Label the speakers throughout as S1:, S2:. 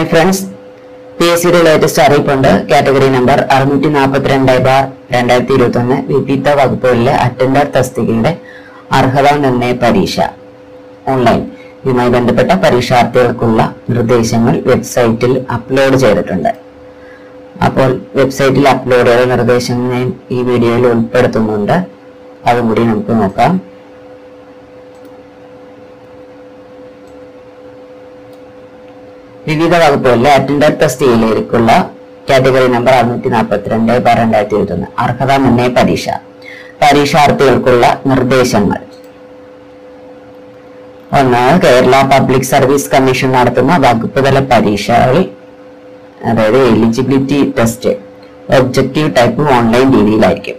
S1: hi friends P S സിയുടെ latest അറിയിപ്പുണ്ട് category number അറുന്നൂറ്റി നാൽപ്പത്തിരണ്ട് ബാർ രണ്ടായിരത്തി ഇരുപത്തി ഒന്ന് വിവിധ വകുപ്പുകളിലെ അറ്റൻഡർ തസ്തികയുടെ അർഹതാ നിർണയ പരീക്ഷ ഓൺലൈൻ ഇതുമായി ബന്ധപ്പെട്ട പരീക്ഷാർത്ഥികൾക്കുള്ള നിർദ്ദേശങ്ങൾ വെബ്സൈറ്റിൽ അപ്ലോഡ് ചെയ്തിട്ടുണ്ട് അപ്പോൾ വെബ്സൈറ്റിൽ അപ്ലോഡ് ചെയ്ത നിർദ്ദേശങ്ങൾ ഈ വീഡിയോയിൽ ഉൾപ്പെടുത്തുന്നുണ്ട് അതും കൂടി നമുക്ക് നോക്കാം വിവിധ വകുപ്പുകളിലെ അറ്റൻഡർ തസ്തികയിലേക്കുള്ള കാറ്റഗറി നമ്പർ അറുന്നൂറ്റി നാൽപ്പത്തിരണ്ട് ബാർ രണ്ടായിരത്തി ഇരുപത്തൊന്ന് അർഹതാ നിർണയ പരീക്ഷ പരീക്ഷാർത്ഥികൾക്കുള്ള നിർദ്ദേശങ്ങൾ ഒന്ന് കേരള പബ്ലിക് സർവീസ് കമ്മീഷൻ നടത്തുന്ന വകുപ്പ് തല പരീക്ഷകൾ അതായത് eligibility test objective type online രീതിയിലായിരിക്കും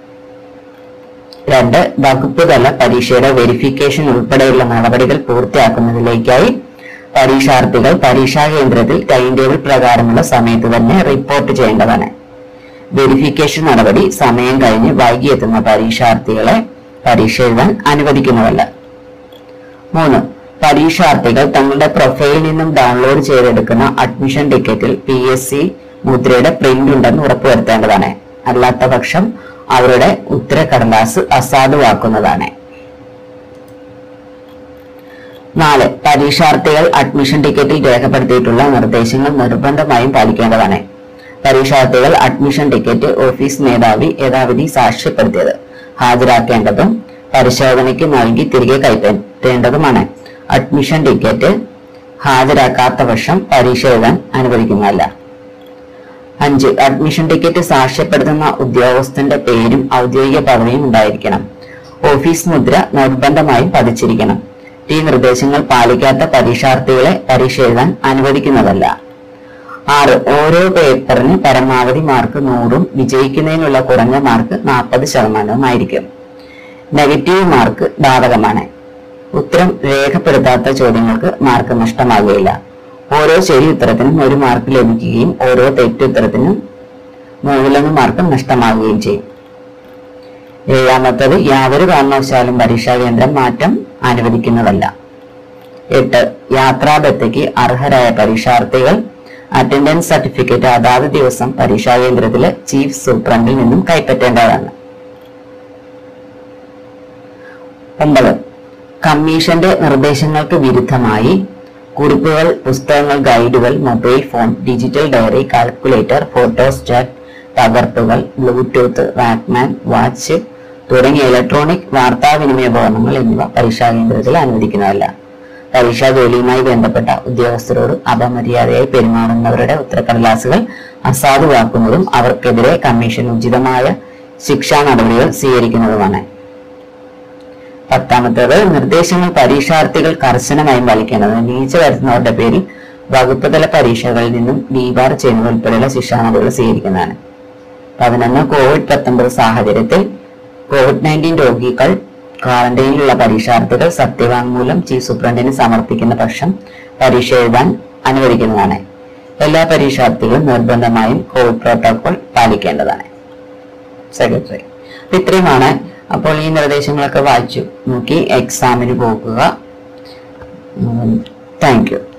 S1: രണ്ട് വകുപ്പ് തല പരീക്ഷയുടെ വെരിഫിക്കേഷൻ ഉൾപ്പെടെയുള്ള നടപടികൾ പൂർത്തിയാക്കുന്നതിലേക്കായി പരീക്ഷാർത്ഥികൾ പരീക്ഷാ കേന്ദ്രത്തിൽ ടൈം ടേബിൾ പ്രകാരമുള്ള സമയത്ത് തന്നെ റിപ്പോർട്ട് ചെയ്യേണ്ടതാണ് വെരിഫിക്കേഷൻ നടപടി സമയം കഴിഞ്ഞ് വൈകി എത്തുന്ന പരീക്ഷാർത്ഥികളെ പരീക്ഷ എഴുതാൻ അനുവദിക്കുന്നതല്ല മൂന്ന് പരീക്ഷാർത്ഥികൾ തങ്ങളുടെ പ്രൊഫൈലിൽ നിന്നും ഡൗൺലോഡ് ചെയ്തെടുക്കുന്ന അഡ്മിഷൻ ടിക്കറ്റിൽ പി എസ് സി മുദ്രയുടെ പ്രിന്റ് ഉണ്ടെന്ന് ഉറപ്പുവരുത്തേണ്ടതാണ് അല്ലാത്ത പക്ഷം അവരുടെ ഉത്തരക്കടലാസ് അസാധുവാക്കുന്നതാണ് നാല് പരീക്ഷാർത്ഥികൾ അഡ്മിഷൻ ടിക്കറ്റിൽ രേഖപ്പെടുത്തിയിട്ടുള്ള നിർദ്ദേശങ്ങൾ നിർബന്ധമായും പാലിക്കേണ്ടതാണ് പരീക്ഷാർത്ഥികൾ അഡ്മിഷൻ ടിക്കറ്റ് ഓഫീസ് മേധാവി യഥാവിധി സാക്ഷ്യപ്പെടുത്തിയത് ഹാജരാക്കേണ്ടതും പരിശോധനയ്ക്ക് നൽകി തിരികെ കൈപ്പറ്റേണ്ടതുമാണ് അഡ്മിഷൻ ടിക്കറ്റ് ഹാജരാക്കാത്ത പക്ഷം പരീക്ഷ എഴുതാൻ അനുവദിക്കുന്നതല്ല അഞ്ച് അഡ്മിഷൻ ടിക്കറ്റ് സാക്ഷ്യപ്പെടുത്തുന്ന ഉദ്യോഗസ്ഥന്റെ പേരും ഔദ്യോഗിക പദവിയും ഉണ്ടായിരിക്കണം ഓഫീസ് മുദ്ര നിർബന്ധമായും പതിച്ചിരിക്കണം ഈ നിർദ്ദേശങ്ങൾ പാലിക്കാത്ത പരീക്ഷാർത്ഥികളെ പരീക്ഷ എഴുതാൻ അനുവദിക്കുന്നതല്ല ആറ് ഓരോ പേപ്പറിന് പരമാവധി മാർക്ക് നൂറും വിജയിക്കുന്നതിനുള്ള കുറഞ്ഞ മാർക്ക് നാൽപ്പത് ശതമാനവും ആയിരിക്കും നെഗറ്റീവ് മാർക്ക് ബാധകമാണ് ഉത്തരം രേഖപ്പെടുത്താത്ത ചോദ്യങ്ങൾക്ക് മാർക്ക് നഷ്ടമാകുകയില്ല ഓരോ ശരി ഉത്തരത്തിനും ഒരു മാർക്ക് ലഭിക്കുകയും ഓരോ തെറ്റുത്തരത്തിനും മൂന്നിലൊന്ന് മാർക്ക് നഷ്ടമാകുകയും ചെയ്യും ഏഴാമത്തത് യാതൊരു കാരണവശാലും പരീക്ഷാ കേന്ദ്രം മാറ്റം അനുവദിക്കുന്നതല്ല എട്ട് യാത്രാബത്തയ്ക്ക് അർഹരായ പരീക്ഷാർത്ഥികൾ അറ്റൻഡൻസ് സർട്ടിഫിക്കറ്റ് അതാത് ദിവസം പരീക്ഷാ കേന്ദ്രത്തിലെ ചീഫ് സൂപ്രണ്ടിൽ നിന്നും കൈപ്പറ്റേണ്ടതാണ് ഒമ്പത് കമ്മീഷന്റെ നിർദ്ദേശങ്ങൾക്ക് വിരുദ്ധമായി കുറിപ്പുകൾ പുസ്തകങ്ങൾ ഗൈഡുകൾ mobile phone digital diary calculator photostat പകർപ്പുകൾ ബ്ലൂടൂത്ത് വാക്മാൻ വാച്ച് തുടങ്ങിയ ഇലക്ട്രോണിക് വാർത്താവിനിമയ ഉപകരണങ്ങൾ എന്നിവ പരീക്ഷാ കേന്ദ്രത്തിൽ അനുവദിക്കുന്നതല്ല പരീക്ഷാ ജോലിയുമായി ബന്ധപ്പെട്ട ഉദ്യോഗസ്ഥരോട് അപമര്യാദയായി പെരുമാറുന്നവരുടെ ഉത്തരക്കടലാസുകൾ അസാധുവാക്കുന്നതും അവർക്കെതിരെ കമ്മീഷൻ ഉചിതമായ ശിക്ഷാ നടപടികൾ സ്വീകരിക്കുന്നതുമാണ് പത്താമത്തേത് നിർദ്ദേശങ്ങൾ പരീക്ഷാർത്ഥികൾ കർശനമായും പാലിക്കേണ്ടത് വീഴ്ച വരുത്തുന്നവരുടെ പേരിൽ വകുപ്പ് തല പരീക്ഷകളിൽ നിന്നും ഡീബാർ ചെയ്യുന്നത് ഉൾപ്പെടെയുള്ള ശിക്ഷാ നടപടികൾ സ്വീകരിക്കുന്നതാണ് പതിനൊന്ന് കോവിഡ് പത്തൊമ്പത് സാഹചര്യത്തിൽ കോവിഡ് നയൻറ്റീൻ രോഗികൾ ക്വാറന്റൈനിലുള്ള പരീക്ഷാർത്ഥികൾ സത്യവാങ്മൂലം ചീഫ് സൂപ്രണ്ടിന് സമർപ്പിക്കുന്ന പക്ഷം പരീക്ഷ എഴുതാൻ അനുവദിക്കുന്നതാണ് എല്ലാ പരീക്ഷാർത്ഥികളും നിർബന്ധമായും കോവിഡ് പ്രോട്ടോകോൾ പാലിക്കേണ്ടതാണ് സെക്രട്ടറി അപ്പൊ ഇത്രയുമാണ് അപ്പോൾ ഈ നിർദ്ദേശങ്ങളൊക്കെ വായിച്ചു നോക്കി എക്സാമിന് പോകുക താങ്ക് യു